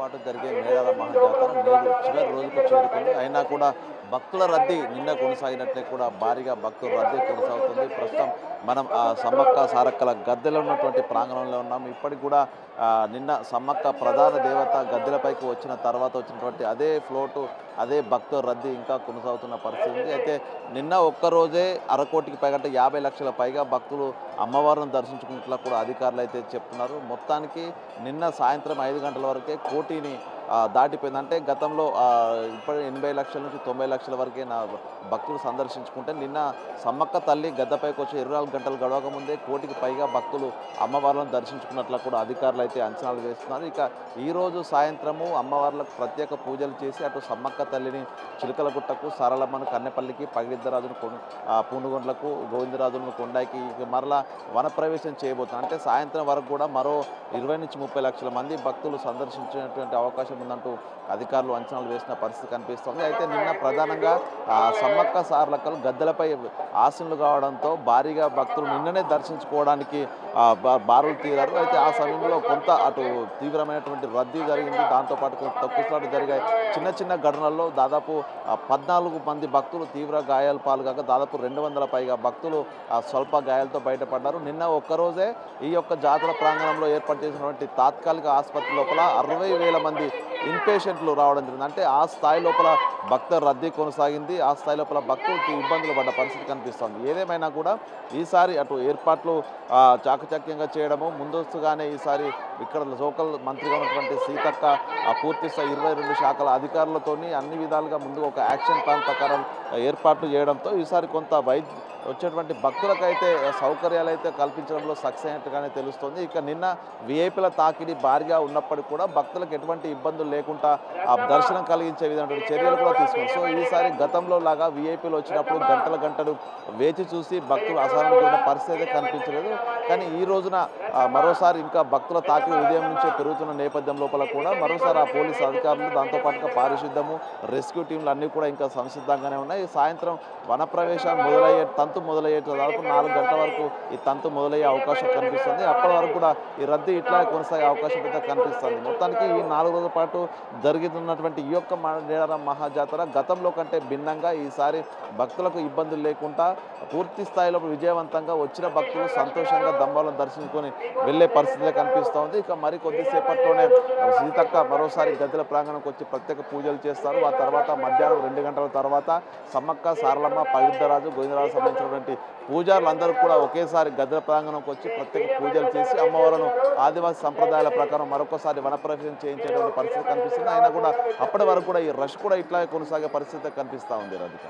పాటు జరిగే మేడార మహాజాతర నేడు చివరి రోజుకు చేరుకుంది అయినా కూడా భక్తుల రద్దీ నిన్న కొనసాగినట్లే కూడా భారీగా భక్తుల రద్దీ కొనసాగుతుంది ప్రస్తుతం మనం ఆ సమ్మక్క సారక్కల గద్దెలో ఉన్నటువంటి ప్రాంగణంలో ఉన్నాం ఇప్పటికి కూడా ఆ, నిన్న సమ్మక్క ప్రధాన దేవత గద్దెలపైకి వచ్చిన తర్వాత వచ్చినటువంటి అదే ఫ్లోటు అదే భక్తుల రద్దీ ఇంకా కొనసాగుతున్న పరిస్థితి ఉంది అయితే నిన్న ఒక్కరోజే అరకోటికి పైగా అంటే యాభై లక్షల పైగా భక్తులు అమ్మవారిని దర్శించుకున్నట్లు కూడా అధికారులు అయితే చెప్తున్నారు మొత్తానికి నిన్న సాయంత్రం ఐదు గంటల వరకే కోటిని ఆ, దాటిపోయింది అంటే గతంలో ఆ, ఇప్పటి ఎనభై లక్షల నుంచి తొంభై లక్షల వరకే నా భక్తులు సందర్శించుకుంటే నిన్న సమ్మక్క తల్లి గద్దపైకి వచ్చి ఇరవై నాలుగు గంటలు గడవక ముందే కోటికి పైగా భక్తులు అమ్మవార్లను దర్శించుకున్నట్లు కూడా అధికారులు అయితే అంచనాలు వేస్తున్నారు ఇక ఈ రోజు సాయంత్రము అమ్మవార్లకు ప్రత్యేక పూజలు చేసి అటు సమ్మక్క తల్లిని చిలుకలగుట్టకు సరళమ్మను కన్నెపల్లికి పగిడిద్దరాజును కొన్ ఆ, పూనుగొండ్లకు గోవిందరాజులను కొండాయికి ఇక మరలా వనప్రవేశం చేయబోతున్నారు అంటే సాయంత్రం వరకు కూడా మరో ఇరవై నుంచి ముప్పై లక్షల మంది భక్తులు సందర్శించినటువంటి అవకాశం ఉందంటూ అధికారులు అంచనాలు వేసిన పరిస్థితి కనిపిస్తోంది అయితే నిన్న ప్రధానంగా ఆ, సమ్మక్క సార్లక్కలు గద్దెలపై ఆశలు కావడంతో భారీగా భక్తులు నిన్ననే దర్శించుకోవడానికి ఆ, బా- బారులు తీరారు అయితే ఆ సమయంలో కొంత అటు తీవ్రమైనటువంటి రద్దీ జరిగింది దాంతోపాటు కొంత తొక్కుసలాట జరిగాయి చిన్న చిన్న ఘటనల్లో దాదాపు ఆ, పద్నాలుగు మంది భక్తులు తీవ్ర గాయాలు పాల్గాక దాదాపు రెండు వందల పైగా భక్తులు ఆ, స్వల్ప గాయాలతో బయటపడ్డారు నిన్న ఒక్కరోజే ఈ యొక్క జాతర ప్రాంగణంలో ఏర్పాటు చేసినటువంటి తాత్కాలిక ఆసుపత్రి లోపల అరవై వేల మంది ఇన్పేషెంట్లు రావడం జరిగింది అంటే ఆ స్థాయి లోపల భక్తుల రద్దీ కొనసాగింది ఆ స్థాయి లోపల భక్తులకి ఇబ్బందులు పడ్డ పరిస్థితి కనిపిస్తుంది ఏదేమైనా కూడా ఈసారి అటు ఏర్పాట్లు ఆ, చాకచక్యంగా చేయడము ముందస్తుగానే ఈసారి ఇక్కడ లోకల్ మంత్రిగా ఉన్నటువంటి సీతక్క ఆ పూర్తి స్థాయి ఇరవై రెండు శాఖల అధికారులతోని అన్ని విధాలుగా ముందు ఒక యాక్షన్ ప్లాన్ ప్రకారం ఏర్పాట్లు చేయడంతో ఈసారి కొంత వైద్య వచ్చేటువంటి భక్తులకైతే సౌకర్యాలు అయితే కల్పించడంలో సక్సెస్ అయినట్టుగానే తెలుస్తుంది ఇక నిన్న విఐపీల తాకిడి భారీగా ఉన్నప్పటికీ కూడా భక్తులకు ఎటువంటి ఇబ్బందులు లేకుండా ఆ దర్శనం కలిగించే విధంగా చర్యలు కూడా తీసుకున్నారు సో ఈసారి గతంలో లాగా విఐపీలు వచ్చినప్పుడు గంటల గంటలు వేచి చూసి భక్తులు అసహనంగా పరిస్థితి అయితే కనిపించలేదు కానీ ఈ రోజున ఆ, మరోసారి ఇంకా భక్తుల తాకిడి ఉదయం నుంచే పెరుగుతున్న నేపథ్యం లోపల కూడా మరోసారి ఆ పోలీసు అధికారులు దాంతోపాటుగా పారిశుద్ధము రెస్క్యూ టీంలు అన్నీ కూడా ఇంకా సంసిద్ధంగానే ఉన్నాయి సాయంత్రం వనప్రవేశం మొదలయ్యే తంతు మొదలయ్యే దాదాపు నాలుగు గంటల వరకు ఈ తంతు మొదలయ్యే అవకాశం కనిపిస్తుంది అప్పటి వరకు కూడా ఈ రద్దీ ఇట్లా కొనసాగే అవకాశం అయితే కనిపిస్తుంది మొత్తానికి ఈ నాలుగు రోజుల పాటు జరుగుతున్నటువంటి ఈ యొక్క మేడారం మహాజాతర గతంలో కంటే భిన్నంగా ఈసారి భక్తులకు ఇబ్బందులు లేకుండా పూర్తి స్థాయిలో విజయవంతంగా వచ్చిన భక్తులు సంతోషంగా దమ్మాలను దర్శించుకొని వెళ్ళే పరిస్థితి కనిపిస్తోంది ఇక మరి కొద్దిసేపట్లోనే సీతక్క మరోసారి గద్దెల ప్రాంగణంకి వచ్చి ప్రత్యేక పూజలు చేస్తారు ఆ తర్వాత మధ్యాహ్నం రెండు గంటల తర్వాత సమ్మక్క సారలమ్మ పవిత్రరాజు గోవిందరాజు సంబంధించినటువంటి పూజారులు అందరూ కూడా ఒకేసారి గద్దెల ప్రాంగణంకి వచ్చి ప్రత్యేక పూజలు చేసి అమ్మవారిను ఆదివాసీ సంప్రదాయాల ప్రకారం మరొకసారి వనప్రవేశం చేయించేటువంటి పరిస్థితి కనిపిస్తుంది అయినా కూడా అప్పటి వరకు కూడా ఈ రష్ కూడా ఇట్లాగే కొనసాగే పరిస్థితి కనిపిస్తూ ఉంది రాధిక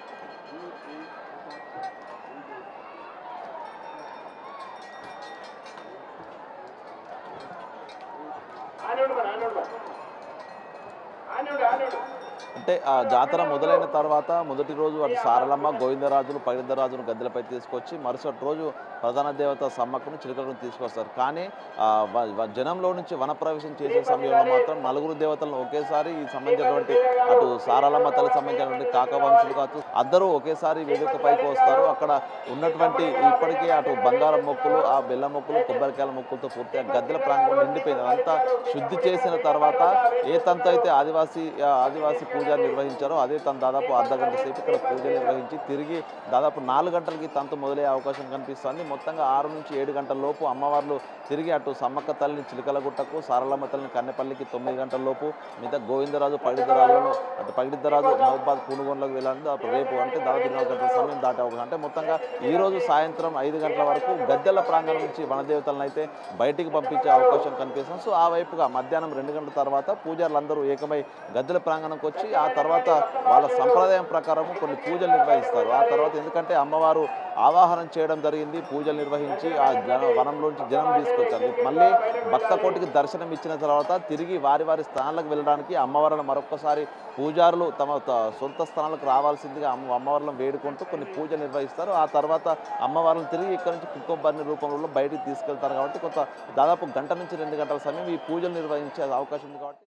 అంటే ఆ జాతర మొదలైన తర్వాత మొదటి రోజు అటు సారలమ్మ గోవిందరాజులు పగిడిద్దరాజును గద్దెలపై తీసుకొచ్చి మరుసటి రోజు ప్రధాన దేవత సమ్మక్కను చిలుకలను తీసుకొస్తారు కానీ ఆ, వ- వ- జనంలో నుంచి వనప్రవేశం చేసే సమయంలో మాత్రం నలుగురు దేవతలను ఒకేసారి ఈ సంబంధించినటువంటి అటు సారలమ్మ తల్లి సంబంధించినటువంటి కాకవంశులు కావచ్చు అందరూ ఒకేసారి వేదిక పైకి వస్తారు అక్కడ ఉన్నటువంటి ఇప్పటికే అటు బంగారం మొక్కులు ఆ బెల్ల మొక్కులు కొబ్బరికాయల మొక్కులతో పూర్తిగా గద్దెల ప్రాంగణం నిండిపోయింది అదంతా శుద్ధి చేసిన తర్వాత ఏ తంతు అయితే ఆదివాసీ ఆ, ఆదివాసీ పూజ నిర్వహించారో అదే తను దాదాపు అర్ధ గంట సేపు ఇక్కడ పూజ నిర్వహించి తిరిగి దాదాపు నాలుగు గంటలకి తంతు మొదలయ్యే అవకాశం కనిపిస్తుంది మొత్తంగా ఆరు నుంచి ఏడు గంటల లోపు అమ్మవార్లు తిరిగి అటు సమ్మక్క తల్లిని చిలకలగుట్టకు సారలమ్మ తల్లిని కన్నెపల్లికి తొమ్మిది గంటల లోపు మిగతా గోవిందరాజు పగిడిద్దరాజులను అటు పగిడిద్దరాజు మహబాద్ పునుగోన్లకు వెళ్ళాలని అప్పుడు రేపు అంటే దాదాపు ఇరవై గంటల సమయం దాటే అవకాశం అంటే మొత్తంగా ఈ రోజు సాయంత్రం ఐదు గంటల వరకు గద్దెల ప్రాంగణం నుంచి వనదేవతలను అయితే బయటికి పంపించే అవకాశం కనిపిస్తుంది సో ఆ వైపుగా మధ్యాహ్నం రెండు గంటల తర్వాత పూజారులందరూ ఏకమై గద్దెల ప్రాంగణంకి వచ్చి ఆ తర్వాత వాళ్ళ సంప్రదాయం ప్రకారం కొన్ని పూజలు నిర్వహిస్తారు ఆ తర్వాత ఎందుకంటే అమ్మవారు ఆవాహనం చేయడం జరిగింది పూజలు నిర్వహించి ఆ జన వనంలోంచి జనం తీసుకొచ్చారు మళ్ళీ భక్త కోటికి దర్శనం ఇచ్చిన తర్వాత తిరిగి వారి వారి స్థానాలకు వెళ్ళడానికి అమ్మవారిని మరొకసారి పూజారులు తమ త- సొంత స్థానాలకు రావాల్సిందిగా అమ్మ అమ్మవార్లను వేడుకుంటూ కొన్ని పూజలు నిర్వహిస్తారు ఆ తర్వాత అమ్మవార్లను తిరిగి ఇక్కడ నుంచి కుక్కొబ్బరిని రూపంలో బయటికి తీసుకెళ్తారు కాబట్టి కొంత దాదాపు గంట నుంచి రెండు గంటల సమయం ఈ పూజలు నిర్వహించే అవకాశం ఉంది కాబట్టి